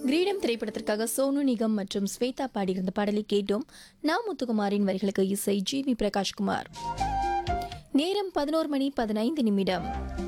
கிரீடம் திரைப்படத்திற்காக சோனு நிகம் மற்றும் ஸ்வேதா பாடியிருந்த பாடலை கேட்டோம் நா முத்துக்குமாரின் வரிகளுக்கு இசை ஜி வி பிரகாஷ்குமார் நேரம் பதினோரு மணி பதினைந்து நிமிடம்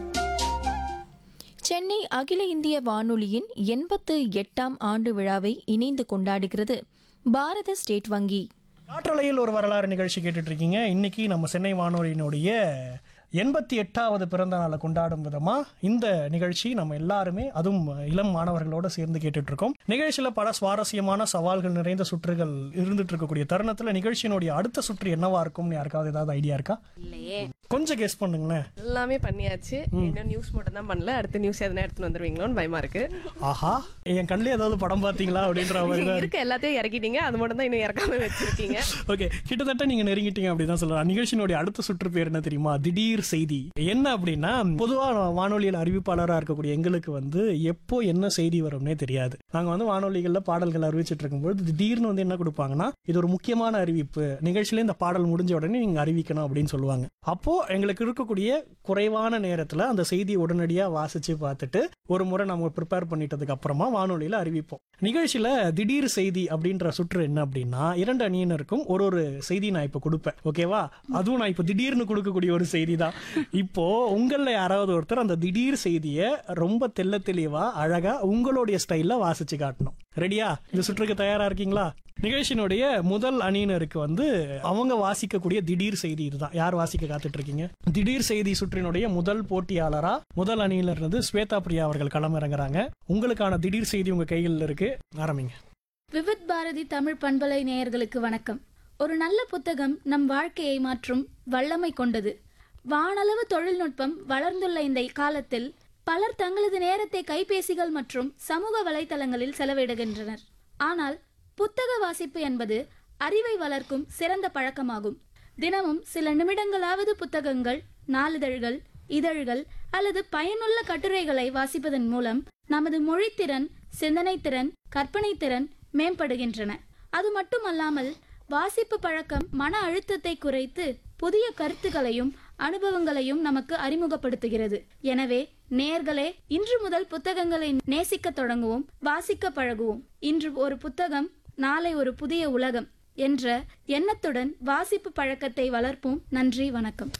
சென்னை அகில இந்திய வானொலியின் எண்பத்து எட்டாம் ஆண்டு விழாவை இணைந்து கொண்டாடுகிறது பாரத ஸ்டேட் வங்கி காற்றலையில் ஒரு வரலாறு நிகழ்ச்சி கேட்டுட்டு இருக்கீங்க இன்னைக்கு நம்ம சென்னை வானொலியினுடைய எண்பத்தி எட்டாவது பிறந்த நாளை கொண்டாடும் விதமா இந்த நிகழ்ச்சி நம்ம எல்லாருமே அதுவும் இளம் மாணவர்களோட சேர்ந்து கேட்டுட்டு இருக்கோம் நிகழ்ச்சியில பல சுவாரஸ்யமான சவால்கள் நிறைந்த சுற்றுகள் இருந்துட்டு இருக்கக்கூடிய தருணத்துல நிகழ்ச்சியினுடைய அடுத்த சுற்று என்னவா இருக்கும்னு யாருக்காவது ஏதாவது ஐடியா இருக்கா இல்லையே கொஞ்சம் கெஸ் பண்ணுங்களேன் எல்லாமே பண்ணியாச்சு இன்னும் நியூஸ் மட்டும் தான் பண்ணல அடுத்த நியூஸ் எதனா எடுத்துன்னு வந்துருவீங்களோன்னு பயமா இருக்கு ஆஹா என் கண்ணில் ஏதாவது படம் பார்த்தீங்களா அப்படின்ற மாதிரி தான் இருக்க எல்லாத்தையும் இறக்கிட்டீங்க அது மட்டும் தான் இன்னும் இறக்காம வச்சிருக்கீங்க ஓகே கிட்டத்தட்ட நீங்க நெருங்கிட்டீங்க அப்படிதான் சொல்லலாம் நிகழ்ச்சியினுடைய அடுத்த சுற்று பேர் என்ன தெரியுமா திடீர் செய்தி என்ன அப்படின்னா பொதுவா வானொலியில் அறிவிப்பாளராக இருக்கக்கூடிய எங்களுக்கு வந்து எப்போ என்ன செய்தி வரும்னே தெரியாது நாங்க வந்து வானொலிகள்ல பாடல்கள் அறிவிச்சிட்டு இருக்கும்போது திடீர்னு வந்து என்ன கொடுப்பாங்கன்னா இது ஒரு முக்கியமான அறிவிப்பு நிகழ்ச்சியில இந்த பாடல் முடிஞ்ச உடனே நீங்க அறிவிக்கணும் அப்படின்னு சொல்லுவாங்க அப்போ எங்களுக்கு இருக்கக்கூடிய குறைவான நேரத்துல அந்த செய்தியை உடனடியா வாசிச்சு பார்த்துட்டு ஒரு முறை நம்ம ப்ரிப்பேர் பண்ணிட்டதுக்கு அப்புறமா வானொலியில அறிவிப்போம் நிகழ்ச்சியில திடீர் செய்தி அப்படின்ற சுற்று என்ன அப்படின்னா இரண்டு அணியினருக்கும் ஒரு ஒரு செய்தி நான் இப்ப கொடுப்பேன் ஓகேவா அதுவும் நான் இப்ப திடீர்னு கொடுக்கக்கூடிய ஒரு செய்தி தான் இப்போ உங்கள யாராவது ஒருத்தர் அந்த திடீர் செய்தியை ரொம்ப தெள்ள தெளிவா அழகா உங்களுடைய ஸ்டைல்ல வாசிச்சு காட்டணும் ரெடியா இந்த சுற்றுக்கு தயாரா இருக்கீங்களா நிகழ்ச்சியினுடைய முதல் அணியினருக்கு வந்து அவங்க வாசிக்கக்கூடிய திடீர் செய்தி இதுதான் யார் வாசிக்க காத்துட்டு இருக்கீங்க திடீர் செய்தி சுற்றினுடைய முதல் போட்டியாளரா முதல் அணியினர் இருந்து ஸ்வேதா பிரியா அவர்கள் களமிறங்குறாங்க உங்களுக்கான திடீர் செய்தி உங்க கையில் இருக்கு ஆரம்பிங்க விவித் பாரதி தமிழ் பண்பலை நேயர்களுக்கு வணக்கம் ஒரு நல்ல புத்தகம் நம் வாழ்க்கையை மாற்றும் வல்லமை கொண்டது வானளவு தொழில்நுட்பம் வளர்ந்துள்ள இந்த காலத்தில் பலர் தங்களது நேரத்தை கைபேசிகள் மற்றும் சமூக வலைத்தளங்களில் செலவிடுகின்றனர் ஆனால் புத்தக வாசிப்பு என்பது அறிவை வளர்க்கும் சிறந்த பழக்கமாகும் தினமும் சில நிமிடங்களாவது புத்தகங்கள் நாளிதழ்கள் இதழ்கள் அல்லது பயனுள்ள கட்டுரைகளை வாசிப்பதன் மூலம் நமது மொழித்திறன் சிந்தனைத்திறன் கற்பனைத்திறன் மேம்படுகின்றன அது மட்டுமல்லாமல் வாசிப்பு பழக்கம் மன அழுத்தத்தை குறைத்து புதிய கருத்துக்களையும் அனுபவங்களையும் நமக்கு அறிமுகப்படுத்துகிறது எனவே நேர்களே இன்று முதல் புத்தகங்களை நேசிக்க தொடங்குவோம் வாசிக்க பழகுவோம் இன்று ஒரு புத்தகம் நாளை ஒரு புதிய உலகம் என்ற எண்ணத்துடன் வாசிப்பு பழக்கத்தை வளர்ப்போம் நன்றி வணக்கம்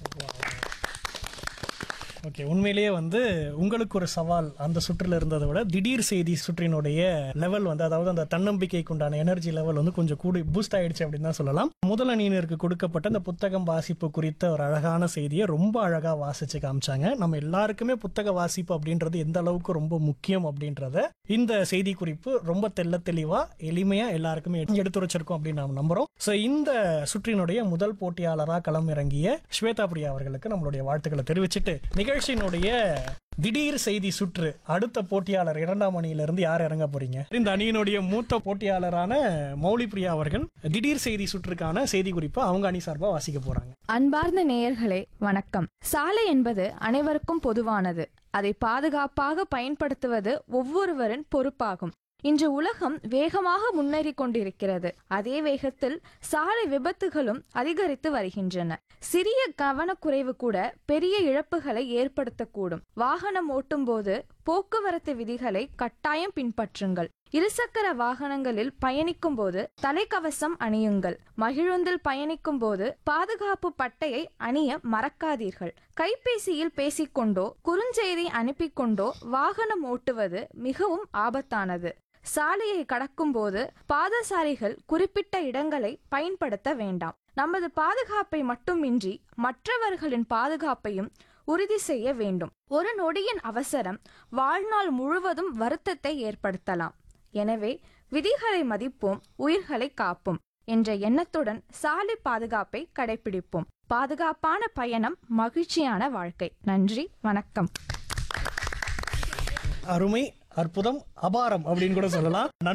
ஓகே உண்மையிலேயே வந்து உங்களுக்கு ஒரு சவால் அந்த சுற்றுல இருந்ததை விட திடீர் செய்தி சுற்றினுடைய லெவல் வந்து அதாவது அந்த தன்னம்பிக்கைக்கு உண்டான எனர்ஜி லெவல் வந்து கொஞ்சம் கூடி பூஸ்ட் ஆயிடுச்சு அப்படின்னு தான் சொல்லலாம் முதல் அணியினருக்கு கொடுக்கப்பட்ட அந்த புத்தகம் வாசிப்பு குறித்த ஒரு அழகான செய்தியை ரொம்ப அழகா வாசிச்சு காமிச்சாங்க நம்ம எல்லாருக்குமே புத்தக வாசிப்பு அப்படின்றது எந்த அளவுக்கு ரொம்ப முக்கியம் அப்படின்றத இந்த செய்தி குறிப்பு ரொம்ப தெள்ள தெளிவா எளிமையா எல்லாருக்குமே எடுத்துரைச்சிருக்கோம் அப்படின்னு நாம் நம்புறோம் ஸோ இந்த சுற்றினுடைய முதல் போட்டியாளராக களம் இறங்கிய ஸ்வேதா பிரியா அவர்களுக்கு நம்மளுடைய வாழ்த்துக்களை தெரிவிச்சிட்டு நிகழ்ச்சியினுடைய திடீர் செய்தி சுற்று அடுத்த போட்டியாளர் இரண்டாம் அணியிலிருந்து யார் இறங்க போறீங்க இந்த அணியினுடைய மூத்த போட்டியாளரான மௌலி பிரியா அவர்கள் திடீர் செய்தி சுற்றுக்கான செய்தி குறிப்பை அவங்க அணி சார்பா வாசிக்க போறாங்க அன்பார்ந்த நேயர்களே வணக்கம் சாலை என்பது அனைவருக்கும் பொதுவானது அதை பாதுகாப்பாக பயன்படுத்துவது ஒவ்வொருவரின் பொறுப்பாகும் இன்று உலகம் வேகமாக முன்னேறிக் கொண்டிருக்கிறது அதே வேகத்தில் சாலை விபத்துகளும் அதிகரித்து வருகின்றன சிறிய கவனக்குறைவு கூட பெரிய இழப்புகளை ஏற்படுத்தக்கூடும் வாகனம் ஓட்டும்போது போக்குவரத்து விதிகளை கட்டாயம் பின்பற்றுங்கள் இருசக்கர வாகனங்களில் பயணிக்கும் போது தலைக்கவசம் அணியுங்கள் மகிழுந்தில் பயணிக்கும் போது பாதுகாப்பு பட்டையை அணிய மறக்காதீர்கள் கைபேசியில் பேசிக்கொண்டோ குறுஞ்செய்தி அனுப்பிக்கொண்டோ வாகனம் ஓட்டுவது மிகவும் ஆபத்தானது சாலையை கடக்கும்போது பாதசாரிகள் குறிப்பிட்ட இடங்களை பயன்படுத்த வேண்டாம் நமது பாதுகாப்பை மட்டுமின்றி மற்றவர்களின் பாதுகாப்பையும் உறுதி செய்ய வேண்டும் ஒரு நொடியின் அவசரம் வாழ்நாள் முழுவதும் வருத்தத்தை ஏற்படுத்தலாம் எனவே விதிகளை மதிப்போம் உயிர்களை காப்போம் என்ற எண்ணத்துடன் சாலை பாதுகாப்பை கடைபிடிப்போம் பாதுகாப்பான பயணம் மகிழ்ச்சியான வாழ்க்கை நன்றி வணக்கம் அருமை அற்புதம் அபாரம் அப்படின்னு கூட சொல்லலாம்